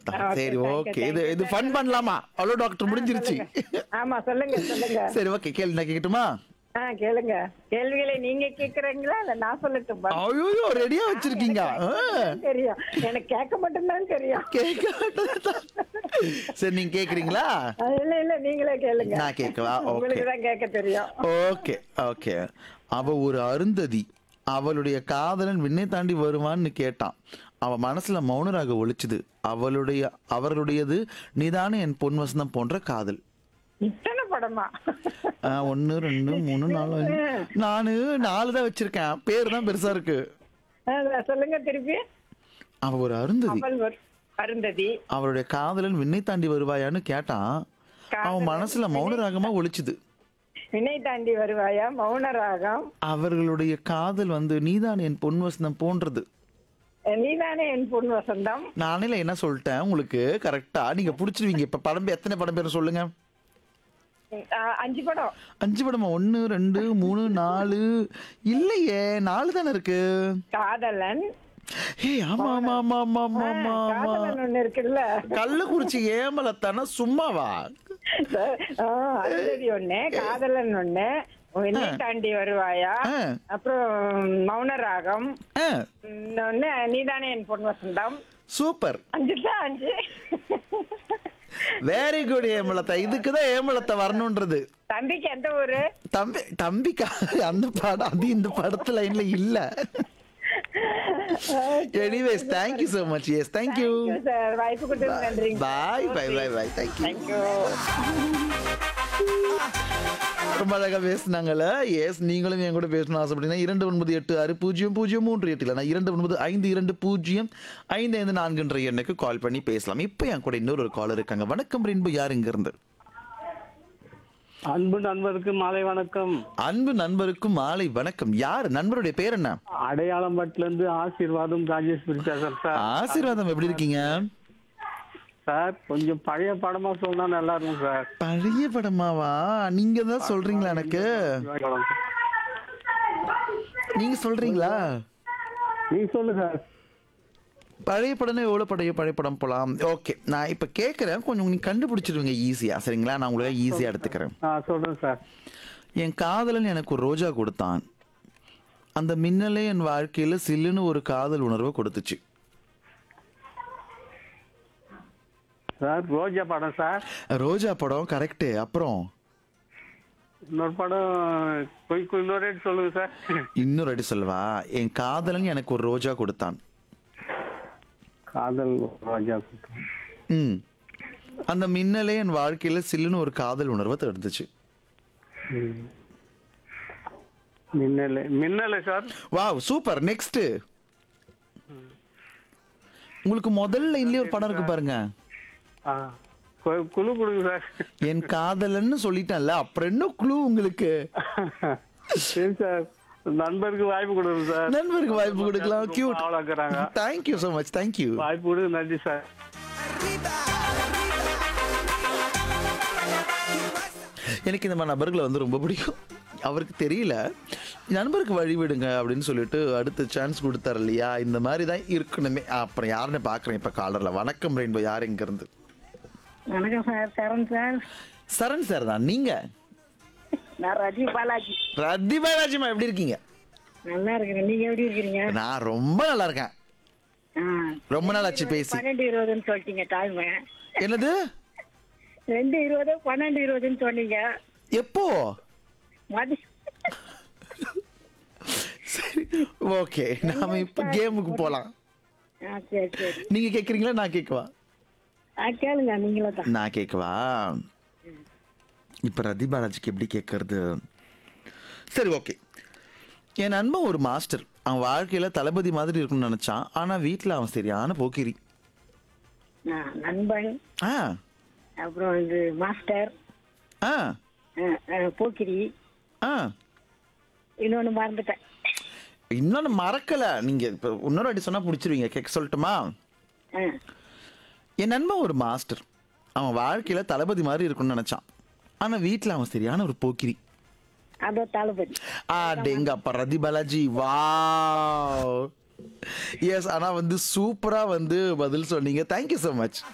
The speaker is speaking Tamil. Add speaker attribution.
Speaker 1: சரி
Speaker 2: thank you,
Speaker 1: ஓகே
Speaker 2: thank
Speaker 1: இது
Speaker 2: you,
Speaker 1: இது
Speaker 2: sir.
Speaker 1: ஃபன் பண்ணலாமா அவ்வளோ டாக்டர் முடிஞ்சிருச்சு
Speaker 2: ஆமா சொல்லுங்க சொல்லுங்க
Speaker 1: சரி ஓகே கேள்வி நான் கேட்கட்டுமா
Speaker 2: ஆ கேளுங்க கேள்விகளை நீங்க கேக்குறீங்களா இல்ல நான் சொல்லட்டுமா
Speaker 1: ஐயோ ரெடியா வச்சிருக்கீங்க ஆ.
Speaker 2: தெரியும் எனக்கு கேட்க மட்டும்தான் தெரியும்
Speaker 1: கேட்க மாட்டேன். சரி நீங்க கேக்குறீங்களா
Speaker 2: ஆ, இல்ல இல்ல நீங்களே கேளுங்க
Speaker 1: நான் கேட்கவா? Okay.
Speaker 2: உங்களுக்கு தான் கேட்க தெரியும்
Speaker 1: ஓகே ஓகே அவ ஒரு அருந்ததி அவளுடைய காதலன் விண்ணை தாண்டி வருவான்னு கேட்டான் அவ மனசுல மௌனராக ஒழிச்சுது அவளுடைய அவர்களுடையது நீதானே என் பொன் வசந்தம் போன்ற காதல்
Speaker 2: இத்தனை படமா
Speaker 1: ஆ, ஒண்ணு ரெண்டு மூணு நாலு அஞ்சு. நானு நாலு தான் வச்சிருக்கேன் பேர் தான் பெருசா இருக்கு
Speaker 2: ஆ, சொல்லுங்க திருப்பி
Speaker 1: அவ ஒரு அருந்ததி
Speaker 2: அவள் ஒரு அருந்ததி
Speaker 1: அவளுடைய காதலன் விண்ணை தாண்டி வருவாயான்னு கேட்டான் அவன் மனசுல மௌனராகமா ஒழிச்சுது
Speaker 2: வினை தாண்டி வருவாயா மௌன ராகம்
Speaker 1: அவர்களுடைய காதல் வந்து நீதான் என் பொன் வசந்தம் போன்றது
Speaker 2: நீதானே என் பொன் வசந்தம்
Speaker 1: நானே என்ன சொல்லிட்டேன் உங்களுக்கு கரெக்டா நீங்க புடிச்சிருவீங்க இப்ப படம் பேர் எத்தனை படம் பேர் சொல்லுங்க
Speaker 2: ஆ, அஞ்சு படம்
Speaker 1: அஞ்சு படமா ஒன்னு ரெண்டு மூணு நாலு இல்லையே நாலு தானே இருக்கு
Speaker 2: காதலன்
Speaker 1: ஏய் ஆமா ஆமா ஆமா ஆமா ஆமா ஆமா ஆமா
Speaker 2: காதலன் ஒண்ணு இருக்குல்ல
Speaker 1: கள்ளக்குறிச்சி ஏமலத்தானா சும்மாவா
Speaker 2: ஆ, அருந்ததி ஒண்ணு காதலன் ஒண்ணு வினை தாண்டி வருவாயா
Speaker 1: ஆ.
Speaker 2: அப்புறம் மௌன ராகம்
Speaker 1: ஆ,
Speaker 2: இன்னொன்னு நீதானே என் பொன் வசந்தம்
Speaker 1: சூப்பர்
Speaker 2: அஞ்சு தான் அஞ்சு
Speaker 1: வெரி குட் ஏமலத்தா இதுக்கு தான் ஏமலத்தை வரணுன்றது
Speaker 2: தம்பிக்கு எந்த ஊரு
Speaker 1: தம்பி தம்பிக்கா அந்த படம் அது இந்த படத்து லைன்ல இல்ல anyways thank you so much yes thank you
Speaker 2: sir வாய்ப்பு கொடுத்தது நன்றிங்க
Speaker 1: பாய் பாய் பாய் பாய் தேங்க்யூ
Speaker 2: தேங்க்யூ
Speaker 1: ரொம்ப அழகா பேசுனாங்கல்ல எஸ் நீங்களும் என் கூட பேசணும் ஆசைப்பட்டீங்கன்னா இரண்டு ஒன்பது எட்டு ஆறு பூஜ்ஜியம் பூஜ்ஜியம் மூன்று எட்டு இல்லைனா இரண்டு ஒன்பது ஐந்து இரண்டு பூஜ்ஜியம் ஐந்து ஐந்து நான்குன்ற எண்ணுக்கு கால் பண்ணி பேசலாம் இப்போ என் கூட இன்னொரு ஒரு காலர் இருக்காங்க வணக்கம் ரென்பு யார் இங்க இருந்து
Speaker 3: அன்பு நண்பருக்கு மாலை வணக்கம்
Speaker 1: அன்பு நண்பருக்கும் மாலை வணக்கம் யார் நண்பருடைய பேர் என்ன
Speaker 3: அடையாளம்பட்டுல இருந்து ஆசீர்வாதம் ராஜேஸ்வரி பேசுறேன் சார்
Speaker 1: ஆசீர்வாதம் எப்படி இருக்கீங்க
Speaker 3: சார் கொஞ்சம் பழைய படமா சொன்னா நல்லா இருக்கும் சார்
Speaker 1: பழைய படமாவா நீங்க தான் சொல்றீங்களா எனக்கு நீங்க சொல்றீங்களா
Speaker 3: நீங்க சொல்லு சார்
Speaker 1: பழைய படம்னா எவ்வளோ பழைய பழைய படம் போலாம் ஓகே நான் இப்போ கேட்குறேன் கொஞ்சம் நீங்க கண்டுபிடிச்சிருவீங்க ஈஸியா சரிங்களா நான் உங்களுக்கு ஈஸியாக எடுத்துக்கிறேன்
Speaker 3: ஆ சொல்றேன் சார்
Speaker 1: என் காதலன் எனக்கு ஒரு ரோஜா கொடுத்தான் அந்த மின்னலே என் வாழ்க்கையில சில்லுன்னு ஒரு காதல் உணர்வை கொடுத்துச்சு
Speaker 3: சார் ரோஜா படம் சார்
Speaker 1: ரோஜா படம் கரெக்டு அப்புறம்
Speaker 3: இன்னொரு படம் கொஞ்சம் இன்னொரு ரேட் சொல்லுங்க சார்
Speaker 1: இன்னொரு அடி சொல்லவா என் காதலன் எனக்கு ஒரு ரோஜா கொடுத்தான்
Speaker 3: காதல் ரோஜா
Speaker 1: ம் அந்த மின்னலே என் வாழ்க்கையில சில்லுன்னு ஒரு காதல் உணர்வை தடுத்துச்சு
Speaker 3: ம். Minnale Minnale sir
Speaker 1: wow super next உங்களுக்கு முதல் லைன்லயே ஒரு படம் இருக்கு பாருங்க
Speaker 3: ஆ கொ- குழு கொடுங்க சார்
Speaker 1: என் காதலன்னு சொல்லிட்டேன்ல அப்புறம் என்ன குழு உங்களுக்கு
Speaker 3: சரி சார் நண்பருக்கு வாய்ப்பு கொடுங்க சார்
Speaker 1: நண்பருக்கு வாய்ப்பு கொடுக்கலாம் கியூட்
Speaker 3: ஆளாக்குறாங்க
Speaker 1: தேங்க்யூ ஸோ மச் தேங்க்யூ
Speaker 3: வாய்ப்பு கொடுங்க நன்றி சார்
Speaker 1: எனக்கு இந்த மாதிரி நபர்களை வந்து ரொம்ப பிடிக்கும் அவருக்கு தெரியல நண்பருக்கு வழி விடுங்க அப்படின்னு சொல்லிட்டு அடுத்த சான்ஸ் கொடுத்தாரு இல்லையா இந்த மாதிரி தான் இருக்கணுமே அப்புறம் யாருன்னு பார்க்குறேன் இப்போ காலரில் வணக்கம் ரெயின்போ யார் இங்கேருந்து
Speaker 2: வணக்கம் sir Charan sir
Speaker 1: Charan sir தான் நீங்க
Speaker 2: நான் ரஜி பாலாஜி
Speaker 1: ரத்தி பாலாஜிமா எப்படி இருக்கீங்க
Speaker 2: நல்லா இருக்கிறேன் நீங்க எப்படி இருக்கிறீங்க
Speaker 1: நான் ரொம்ப நல்லா இருக்கேன்
Speaker 2: ஆ.
Speaker 1: ரொம்ப நாள் ஆச்சு பேசி
Speaker 2: பன்னெண்டு இருபதுன்னு சொல்லிட்டீங்க டைம்
Speaker 1: என்னது
Speaker 2: ரெண்டு இருபது பன்னெண்டு இருபதுன்னு சொன்னீங்க
Speaker 1: எப்போ
Speaker 2: மதி
Speaker 1: சரி ஓகே நாம இப்போ கேமுக்கு போகலாம்
Speaker 2: ஆ சரி சரி
Speaker 1: நீங்க கேட்குறீங்களா நான் கேட்கவா
Speaker 2: ஆ கேளுங்க நீங்களும் தான்
Speaker 1: நான் கேட்கவா இப்போ ரதி பாலாஜிக்கு எப்படி கேட்கறது சரி ஓகே என் நண்பன் ஒரு மாஸ்டர் அவன் வாழ்க்கையில் தளபதி மாதிரி இருக்கணும்னு நினச்சான் ஆனால் வீட்டில் அவன் சரியான போக்கிரி
Speaker 2: ஆ, நண்பன்
Speaker 1: ஆ
Speaker 2: அப்புறம் வந்து மாஸ்டர்
Speaker 1: ஆ
Speaker 2: ஆ, ஆ, போக்கிரி
Speaker 1: ஆ
Speaker 2: இன்னொன்னு மறந்துட்டேன்
Speaker 1: இன்னொன்று மறக்கலை நீங்கள் இப்போ இன்னொரு வாட்டி சொன்னால் பிடிச்சிருவீங்க கேட்க சொல்லட்டுமா
Speaker 2: ஆ,
Speaker 1: என் நண்பன் ஒரு மாஸ்டர் அவன் வாழ்க்கையில் தளபதி மாதிரி இருக்கணும்னு நினச்சான் ஆனால் வீட்டில் அவன் சரியான ஒரு போக்கிரி
Speaker 2: அதோ தளபதி
Speaker 1: அடேங்கப்பா ரதி பாலாஜி வா எஸ் ஆனால் வந்து சூப்பராக வந்து பதில் சொன்னீங்க தேங்க்யூ ஸோ மச்